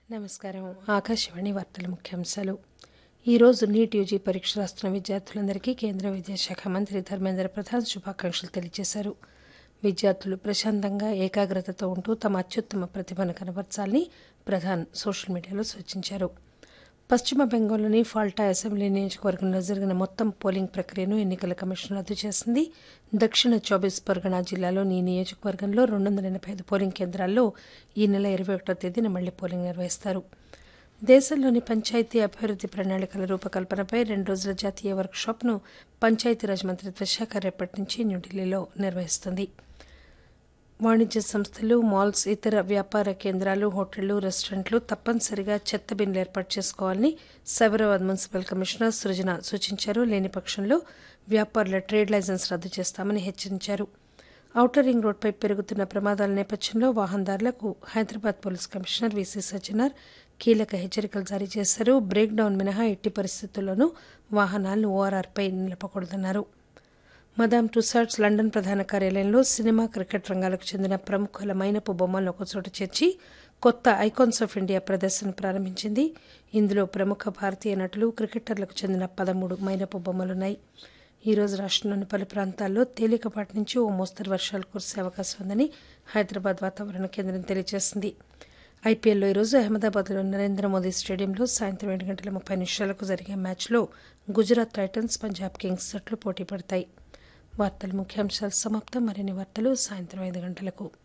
నమస్కారం ఆకాశవాణి వార్తల ముఖ్యాంశాలు ఈరోజు నీట్ యూజీ పరీక్ష రాస్తున్న విద్యార్థులందరికీ కేంద్ర విద్యాశాఖ మంత్రి ధర్మేంద్ర ప్రధాన్ శుభాకాంక్షలు తెలియజేశారు విద్యార్థులు ప్రశాంతంగా ఏకాగ్రతతో ఉంటూ తమ అత్యుత్తమ ప్రతిభను కనబర్చాలని ప్రధాన్ సోషల్ మీడియాలో సూచించారు పశ్చిమ బెంగాల్లోని ఫాల్టా అసెంబ్లీ నియోజకవర్గంలో జరిగిన మొత్తం పోలింగ్ ప్రక్రియను ఎన్నికల కమిషన్ రద్దు చేసింది దక్షిణ చౌబీస్ పరగనా జిల్లాలోని ఈ నియోజకవర్గంలో రెండు వందల ఎనభై ఐదు పోలింగ్ కేంద్రాల్లో ఈ నెల ఇరవై ఒకటో తేదీన మళ్లీ పోలింగ్ నిర్వహిస్తారు దేశంలోని పంచాయతీ అభివృద్ది ప్రణాళికల రూపకల్పనపై రెండు రోజుల జాతీయ వర్క్ షాప్ను పంచాయతీరాజ్ మంత్రిత్వ శాఖ రేపటి నుంచి న్యూఢిల్లీలో నిర్వహిస్తుంది వాణిజ్య సంస్థలు మాల్స్ ఇతర వ్యాపార కేంద్రాలు హోటళ్లు రెస్టారెంట్లు తప్పనిసరిగా చెత్త బిన్లు ఏర్పాటు చేసుకోవాలని సైబరాబాద్ మున్సిపల్ కమిషనర్ సృజన సూచించారు లేని పక్షంలో వ్యాపారుల ట్రేడ్ లైసెన్స్ రద్దు చేస్తామని హెచ్చరించారు ఔటర్ రింగ్ రోడ్డుపై పెరుగుతున్న ప్రమాదాల నేపథ్యంలో వాహనదారులకు Hyderabad police commissioner VC Sajjanar కీలక హెచ్చరికలు జారీ చేశారు బ్రేక్ డౌన్ మినహా ఎట్టి పరిస్థితుల్లోనూ వాహనాలను ఓఆర్ఆర్పై నిలపకూడదన్నారు మదామ్ టుసాడ్స్ లండన్ ప్రధాన కార్యాలయంలో సినిమా క్రికెట్ రంగాలకు చెందిన ప్రముఖుల మైనపు బొమ్మలను ఒకచోట చేర్చి కొత్త ఐకాన్స్ ఆఫ్ ఇండియా ప్రదర్శన ప్రారంభించింది ఇందులో ప్రముఖ భారతీయ నటులు క్రికెటర్లకు చెందిన పదమూడు మైనపు బొమ్మలున్నాయి ఈ రోజు రాష్టంలోని పలు ప్రాంతాల్లో తేలికపాటి నుంచి ఓ మోస్తరు వర్షాలు కురిసే అవకాశం ఉందని హైదరాబాద్ వాతావరణ కేంద్రం తెలియజేసింది ఐపీఎల్లో ఈరోజు అహ్మదాబాద్లోని నరేంద్ర మోదీ స్టేడియంలో సాయంత్రం ఏడు గంటల ముప్పై నిమిషాలకు జరిగే మ్యాచ్లో గుజరాత్ టైటన్స్ పంజాబ్ కింగ్స్ జట్లు పోటీ పడతాయి వార్తల ముఖ్యాంశాలు సమాప్తం మరిన్ని వార్తలు సాయంత్రం ఐదు గంటలకు